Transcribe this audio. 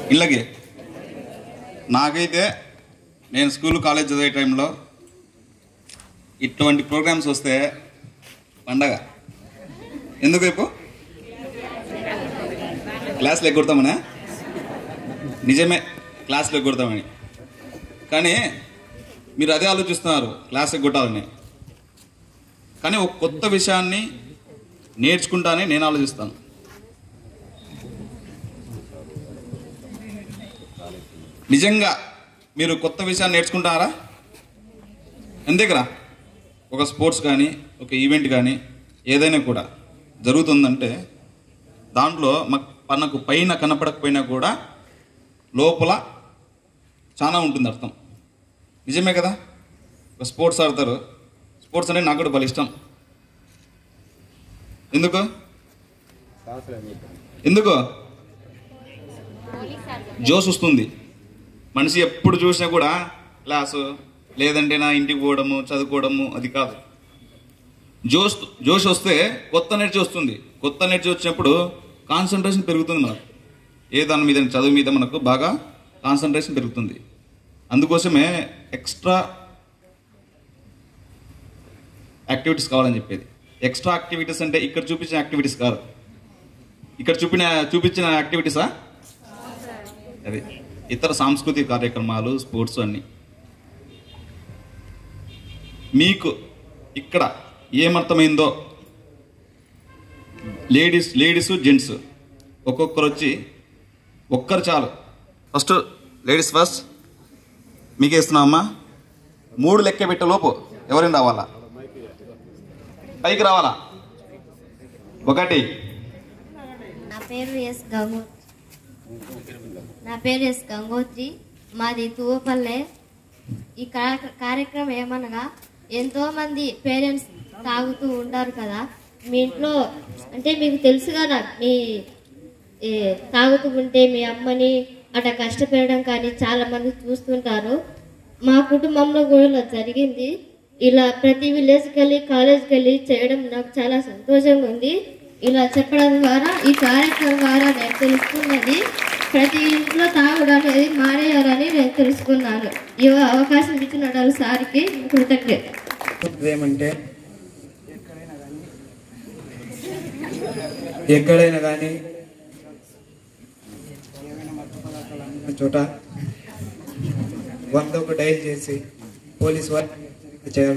ఇళ్ళకి నాకైతే నేను స్కూల్ కాలేజ్ చదివే టైంలో ఇటువంటి ప్రోగ్రామ్స్ వస్తే పండగ ఎందుకు రేపు క్లాస్లో ఎగ్గొడతామనా నిజమే క్లాస్లో ఎగ్గొడతామని కానీ మీరు అదే ఆలోచిస్తున్నారు క్లాస్ ఎగ్గొట్టాలని కానీ ఒక కొత్త విషయాన్ని నేర్చుకుంటానే నేను ఆలోచిస్తాను నిజంగా మీరు కొత్త విషయాన్ని నేర్చుకుంటారా అంతే కదా ఒక స్పోర్ట్స్ కానీ ఒక ఈవెంట్ కానీ ఏదైనా కూడా జరుగుతుందంటే దాంట్లో మ- మనకు పైన కనపడకపోయినా కూడా లోపల చాలా ఉంటుంది అర్థం నిజమే కదా ఒక స్పోర్ట్స్ ఆడతారు స్పోర్ట్స్ అంటే నాకు కూడా భలే ఇష్టం ఎందుకు ఎందుకు జోష్ వస్తుంది మనిషి ఎప్పుడు చూసినా కూడా క్లాసు లేదంటే నా ఇంటికి పోవడము చదువుకోవడము అది కాదు జోష్ జోష్ వస్తే కొత్త ఎనర్జీ వస్తుంది కొత్త ఎనర్జీ వచ్చినప్పుడు కాన్సన్ట్రేషన్ పెరుగుతుంది మనకు ఏ దాని మీద చదువు మీద మనకు బాగా కాన్సన్ట్రేషన్ పెరుగుతుంది అందుకోసమే ఎక్స్ట్రా యాక్టివిటీస్ కావాలని చెప్పేది ఎక్స్ట్రా యాక్టివిటీస్ అంటే ఇక్కడ చూపించిన యాక్టివిటీస్ కాదు ఇక్కడ చూపిన చూపించిన యాక్టివిటీసా అది ఇతర సాంస్కృతిక కార్యక్రమాలు స్పోర్ట్స్ అన్ని మీకు ఇక్కడ ఏమర్థమైందో లేడీస్ లేడీస్ జెంట్స్ ఒక్కొక్కరు వచ్చి ఒక్కరు చాలు ఫస్ట్ లేడీస్ ఫస్ట్ మీకే ఇస్తున్నామమ్మా మూడు లెక్క పెట్టే లోపు ఎవరైనా రావాలా పైకి రావాలా ఒకటి నా పేరు ఎస్ గంగోత్రి నా పేరు ఎస్ గంగోత్రి మాది తువ్వపల్లె ఈ కా- కార్యక్రమం ఏమనగా ఎంతో మంది పేరెంట్స్ తాగుతూ ఉంటారు కదా మీ ఇంట్లో అంటే మీకు తెలుసు కదా మీ ఏ, తాగుతూ ఉంటే మీ అమ్మని అట్లా కష్టపెట్టడం కానీ చాలా మంది చూస్తుంటారు మా కుటుంబంలో కూడా ఇలా జరిగింది ఇలా ప్రతి విలేజ్కి వెళ్ళి కాలేజ్కి వెళ్ళి చేయడం నాకు చాలా సంతోషంగా ఉంది ఇలా చెప్పడం ద్వారా ఈ కార్యక్రమం ద్వారా నేను తెలుసుకున్నది ప్రతి ఇంట్లో తాగుడు అనేది మానేయాలని నేను తెలుసుకున్నాను ఈ అవకాశం ఇచ్చిన సార్కి కృతజ్ఞత ఏమంటే ఎక్కడైనా కానీ చోట వందకు డైల్ చేసి పోలీస్ వారికి చేయాలి